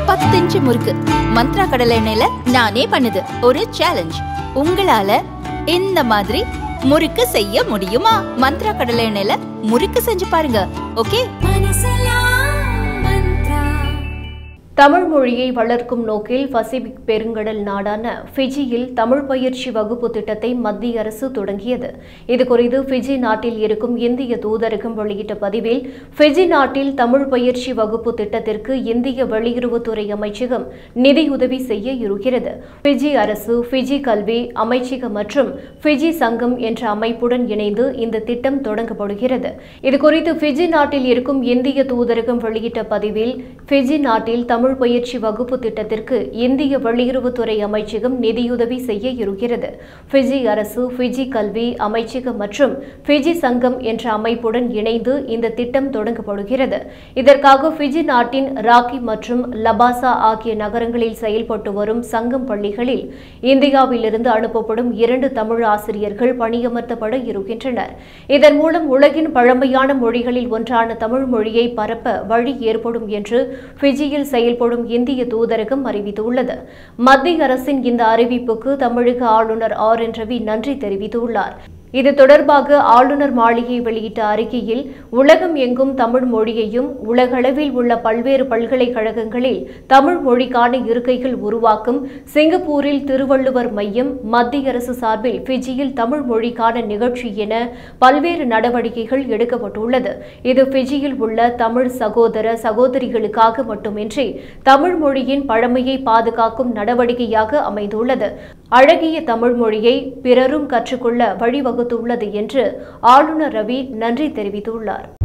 பத்து இன்ச்சு முறுக்கு மந்த்ரா கடலை எண்ணெயில நானே பண்ணுது ஒரு சேலஞ்ச் உங்களால இந்த மாதிரி முறுக்கு செய்ய முடியுமா மந்த்ரா கடலை எண்ணெயில முறுக்கு செஞ்சு பாருங்க ஓகே தமிழ் மொழியை வளர்க்கும் நோக்கில் பசிபிக் பெருங்கடல் நாடான ஃபிஜியில் தமிழ் பயிற்சி வகுப்பு திட்டத்தை மத்திய அரசு தொடங்கியது இதுகுறித்து ஃபிஜி நாட்டில் இருக்கும் இந்திய தூதரகம் வெளியிட்ட பதிவில் ஃபிஜி நாட்டில் தமிழ் பயிற்சி வகுப்பு திட்டத்திற்கு இந்திய வெளியுறவுத்துறை அமைச்சகம் நிதியுதவி செய்ய இருக்கிறது ஃபிஜி அரசு ஃபிஜி கல்வி அமைச்சகம் மற்றும் ஃபிஜி சங்கம் என்ற அமைப்புடன் இணைந்து இந்த திட்டம் தொடங்கப்படுகிறது இதுகுறித்து ஃபிஜி நாட்டில் இருக்கும் இந்திய தூதரகம் வெளியிட்ட பதிவில் ஃபிஜி நாட்டில் தமிழ் பயிற்சி வகுப்பு திட்டத்திற்கு இந்திய வெளியுறவுத்துறை அமைச்சகம் நிதியுதவி செய்ய இருக்கிறது ஃபிஜி அரசு ஃபிஜி கல்வி அமைச்சகம் மற்றும் ஃபிஜி சங்கம் என்ற அமைப்புடன் இணைந்து இந்த திட்டம் தொடங்கப்படுகிறது இதற்காக ஃபிஜி நாட்டின் ராக்கி மற்றும் லபாசா ஆகிய நகரங்களில் செயல்பட்டு வரும் சங்கம் பள்ளிகளில் இந்தியாவிலிருந்து அனுப்பப்படும் இரண்டு தமிழ் ஆசிரியர்கள் பணியமர்த்தப்பட இருக்கின்றனர் இதன் மூலம் உலகின் பழமையான மொழிகளில் ஒன்றான தமிழ் மொழியை பரப்ப வழி ஏற்படும் என்று ஃபிஜியில் செயல்படும் இந்திய தூதரகம் அறிவித்துள்ளது மத்திய அரசின் இந்த அறிவிப்புக்கு தமிழக ஆளுநர் ஆர் என் ரவி நன்றி தெரிவித்துள்ளார் இது தொடர்பாக ஆளுநர் மாளிகை வெளியிட்ட அறிக்கையில் உலகம் எங்கும் தமிழ் மொழியையும் உலகளவில் உள்ள பல்வேறு பல்கலைக்கழகங்களில் தமிழ் மொழிக்கான இருக்கைகள் உருவாக்கும் சிங்கப்பூரில் திருவள்ளுவர் மையம் மத்திய அரசு சார்பில் ஃபிஜியில் தமிழ் மொழிக்கான நிகழ்ச்சி என பல்வேறு நடவடிக்கைகள் எடுக்கப்பட்டுள்ளது இது ஃபிஜியில் உள்ள தமிழ் சகோதர சகோதரிகளுக்காக மட்டுமின்றி தமிழ் மொழியின் பழமையை பாதுகாக்கும் நடவடிக்கையாக அமைந்துள்ளது அழகிய தமிழ் மொழியை பிறரும் கற்றுக்கொள்ள வழிவகுத்துள்ளது என்று ஆளுநர் ரவி நன்றி தெரிவித்துள்ளார்